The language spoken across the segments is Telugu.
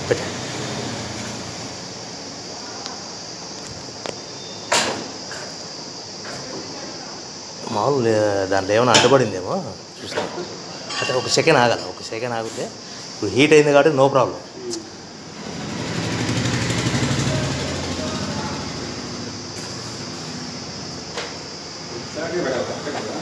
పెట్టు మామూలు లే- దాంట్లో ఏమైనా అడ్డపడిందేమో చూస్తాం అంటే ఒక సెకండ్ ఆగాలి ఒక సెకండ్ ఆగితే ఇప్పుడు హీట్ అయింది కాబట్టి నో ప్రాబ్లం జాగ్రత్తగా పెట్టాలి కరెక్ట్గా కదా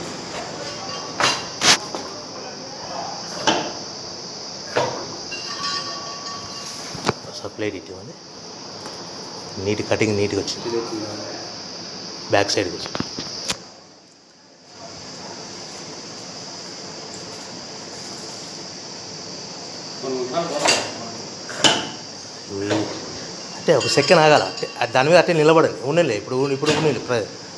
సప్లైట్ ఇవ్వండి నీట్ కటింగ్ నీట్గా వచ్చింది ఇది వచ్చింది కదా. బ్యాక్ సైడ్కి వచ్చింది మనం ఉంటాం కదా. ఉమ్. అంటే ఒక సెకండ్ ఆగాల అంటే అది దాని మీద అట్టే నిలబడండి ఉండలే ఇప్పుడు ఇప్పుడు ఉండండి ప్ర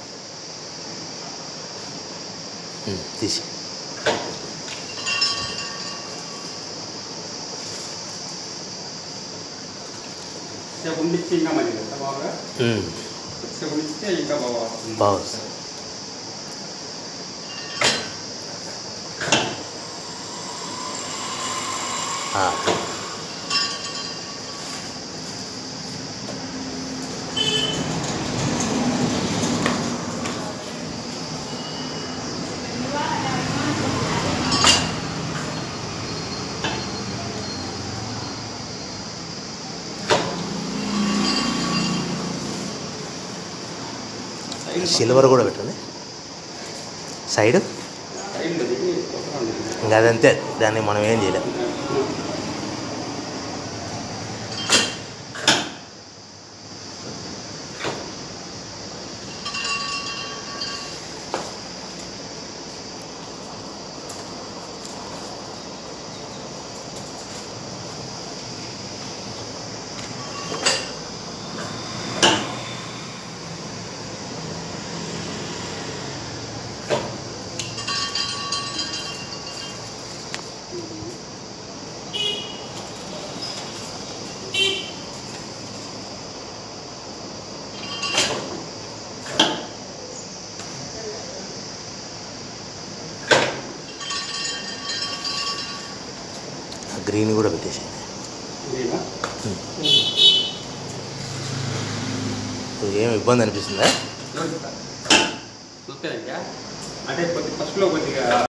ఉమ్, తీసి సేపు ఉండిచ్చి ఇంకా మంచిది కదా బాగా ఉమ్, సేపు ఉండిస్తే ఇంకా బాగా వస్తుంది. బాగా వస్తుంది ఆ, సైడ్ సిల్వర్ కూడా పెట్టండి సైడ్ సైడ్ దిగి కొత్తగా ఉంది. ఇంకా అదంతే దాన్ని మనం ఏం చేయలేం ఆ గ్రీన్ కూడా పెట్టేసేయండి ఇదేనా? ఇప్పుడు ఏం ఇబ్బంది అనిపిస్తుందా చూస్తే ఇంకా అంటే కొద్ది ఫస్ట్లో కొద్దిగా